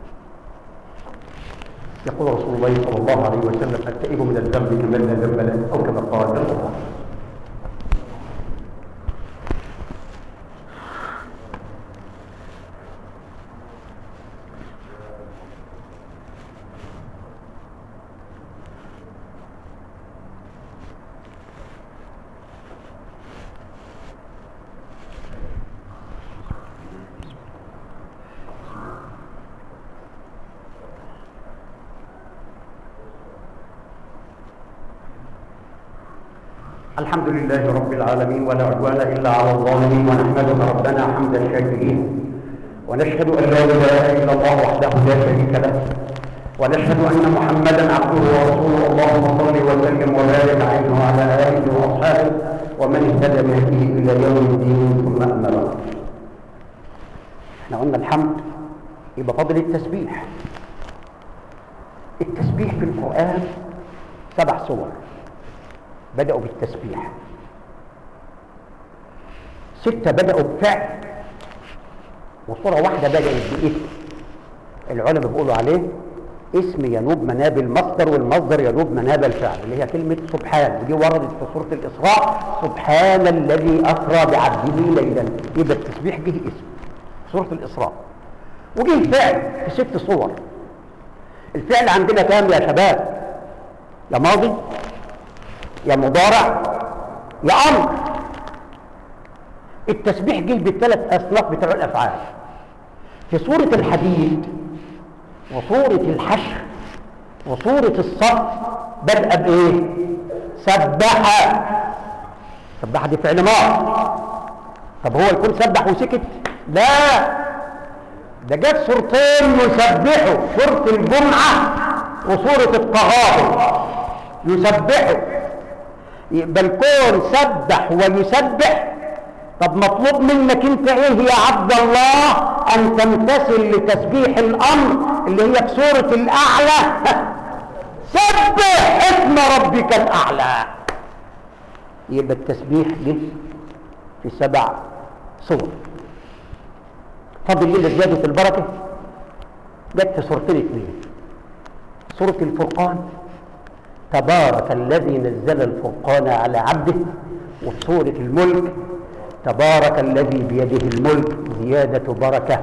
يقول رسول الله صلى الله عليه وسلم التائب من الذنب كمن لا ذنب له او كما قال الله الحمد لله رب العالمين ولا عدوان الا على الظالمين ونحمدك ربنا حمد الشاكرين ونشهد ان لا اله الا الله وحده لا شريك له ونشهد ان محمدا عبده ورسوله اللهم صل وسلم وبارك عليه وعلى اله واصحابه ومن اهتدى بهديه الى يوم الدين ثم اما بعد احنا قلنا الحمد يبقى فضل التسبيح التسبيح في القران سبع صور بدأوا بالتسبيح ستة بدأوا بفعل وصورة واحدة بدأت باسم العلماء بيقولوا عليه اسم ينوب مناب المصدر والمصدر ينوب مناب الفعل اللي هي كلمة سبحان ودي وردت في سورة الإسراء سبحان الذي أسرى بعبده ليلا يبقى التسبيح جه اسم سورة الإسراء وجه فعل في ست صور الفعل عندنا كام يا شباب يا ماضي يا مضارع يا امر التسبيح جه بالثلاث اصناف بتوع الافعال في سوره الحديد وسوره الحشر وسوره الصف بدأ بايه سبح سبح دي فعل ماضي طب هو يكون سبح وسكت لا ده جت صورتين يسبحوا سوره الجمعه وسوره التغابن يسبحوا يبقى الكون سبح ويسبح طب مطلوب منك انت ايه يا عبد الله ان تمتثل لتسبيح الامر اللي هي في سوره الاعلى سبح اسم ربك الاعلى يبقى التسبيح جه في سبع صور فضل لله زياده البركه جت في سورتين اثنين سوره الفرقان تبارك الذي نزل الفرقان على عبده وفي سورة الملك تبارك الذي بيده الملك زيادة بركة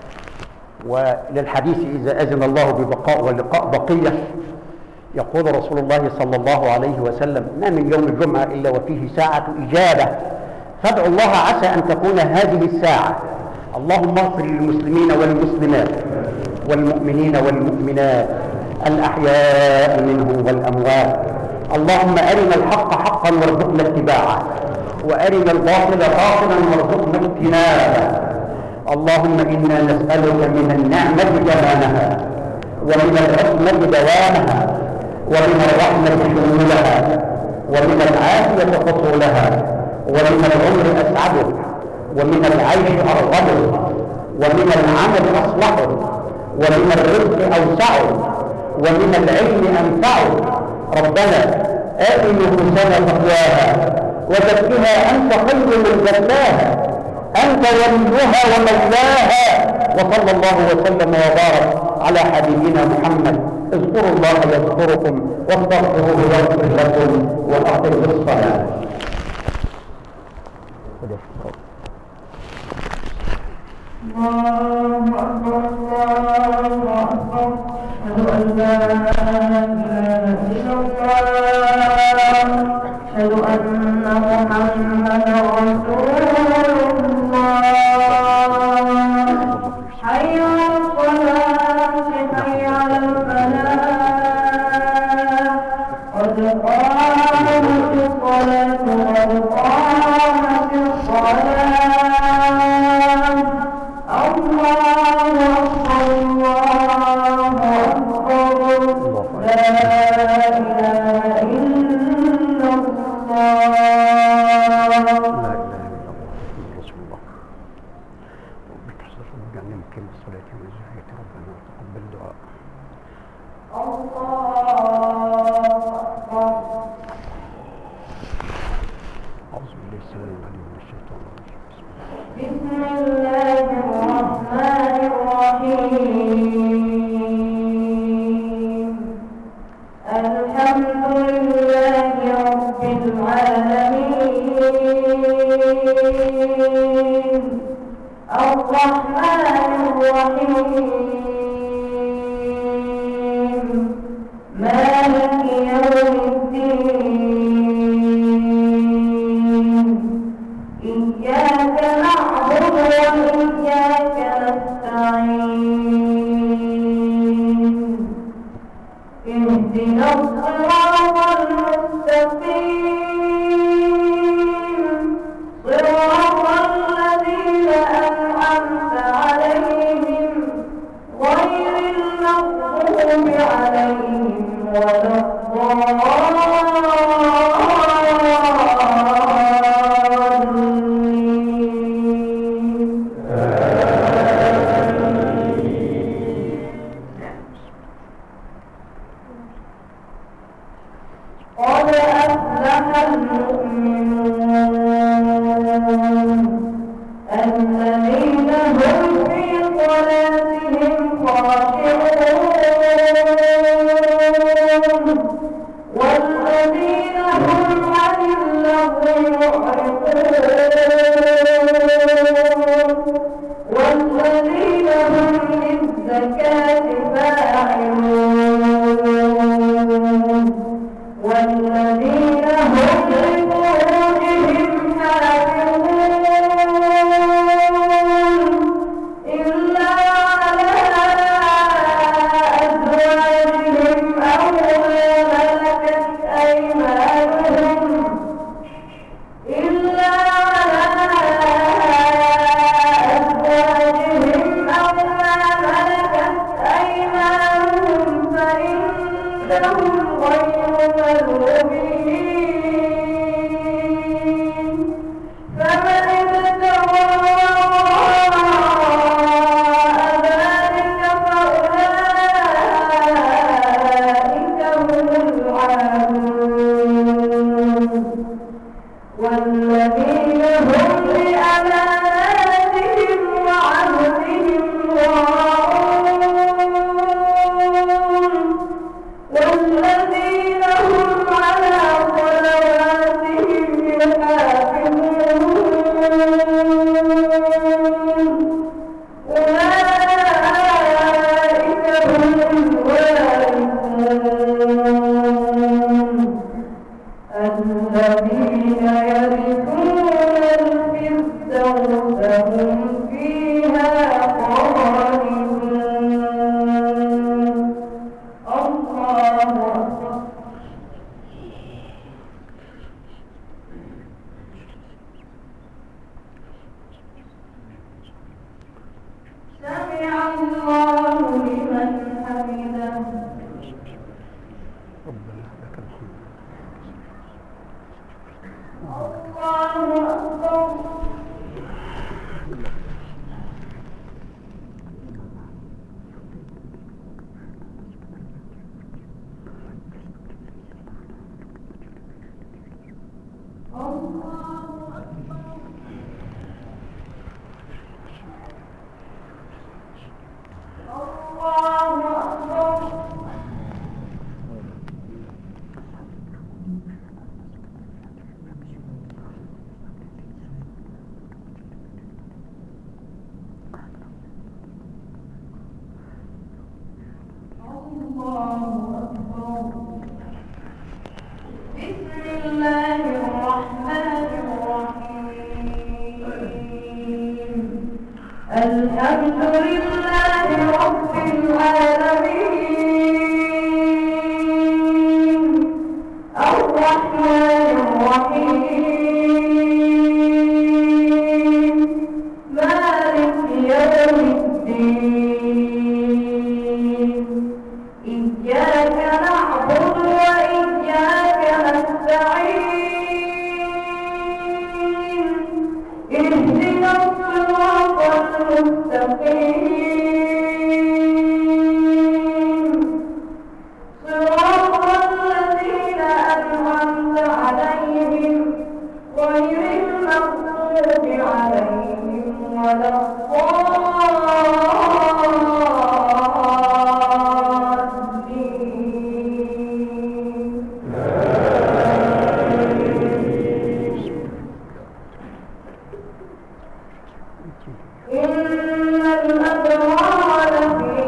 وللحديث إذا أذن الله ببقاء ولقاء بقية يقول رسول الله صلى الله عليه وسلم ما من يوم الجمعة إلا وفيه ساعة إجابة فادعوا الله عسى أن تكون هذه الساعة اللهم اغفر للمسلمين والمسلمات والمؤمنين والمؤمنات الأحياء منهم والأموات اللهم أرنا الحق حقا وارزقنا اتباعه وأرنا الباطل باطلا وارزقنا اجتنابه اللهم إنا نسألك من النعمة جمالها ومن العصمة دوامها ومن الرحمة شمولها ومن العافية حصولها ومن العمر أسعده ومن العيش أرغبه ومن العمل أصلحه ومن الرزق أوسعه ومن العلم أنفعه ربنا آت نفوسنا تقواها وزكها أنت خير من زكاها أنت وليها ومولاها وصلى الله وسلم وبارك على حبيبنا محمد اذكروا الله يذكركم واستغفروه يغفر لكم وأقم الصلاة الله أكبر الله أكبر أشهد أن لا إله إلا الله أشهد أن محمدا رسول الله حي على الصلاة حي على الفلاح قد قامت الصلاة قد قامت الصلاة الله أكبر الله أكبر لا إله إلا الله لا اله الا الله محمد رسول الله ربك احسن وجعلنا مقيم الصلاه والزكاه ربنا وتقبل دعاء اعوذ بالله السميع العليم من الشيطان الرجيم بسم الله بسم الله الرحمن الرحيم الحمد لله رب العالمين الرحمن الرحيم مالك يوم الدين إياك نعبد وإياك نستعين اهدنا الصراط المستقيم صراط الذين أنعمت عليهم غير المغضوب عليهم ولا الضالين قد أفلح المؤمنون الذين هم في صلاتهم خاشعون الله أكبر بسم الله الرحمن الرحيم الحمد لله رب العالمين الرحمن الرحيم مالك يوم الدين إياك نعبد وإياك نستعين اهدنا الصراط المستقيم صراط الذين أنعمت عليهم غير المغضوب عليهم ولا الضالين إن الأبرار لفي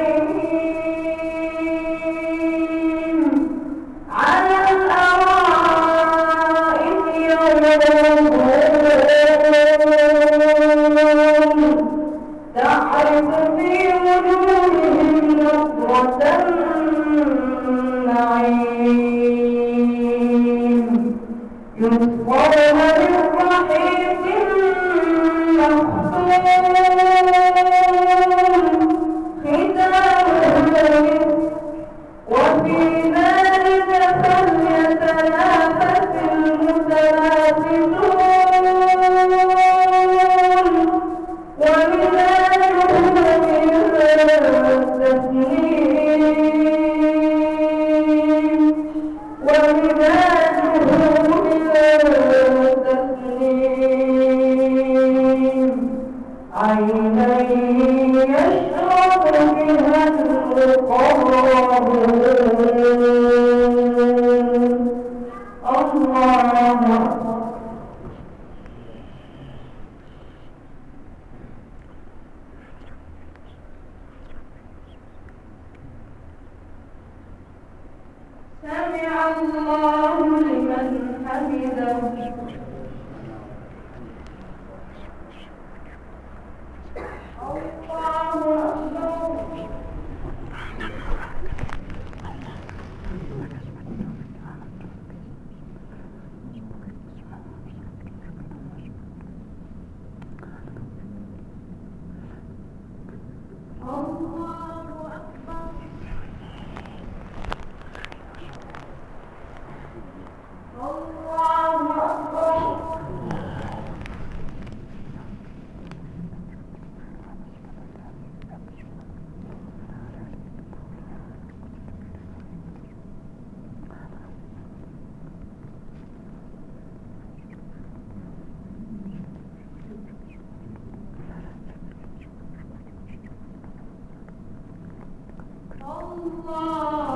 نعيم على الأرائك ينظرون تعرف في وجوههم نظرة النعيم يسقون من رحيق مختوم ختامه مسك وفي ذلك فليتنافس المتنافسون ومزاجه من تسليم ومزاجه من تسليم عينا يشرب بها المقربون الله أكبر سمع الله لمن حمده الله أكبر الله أكبر الله أكبر الله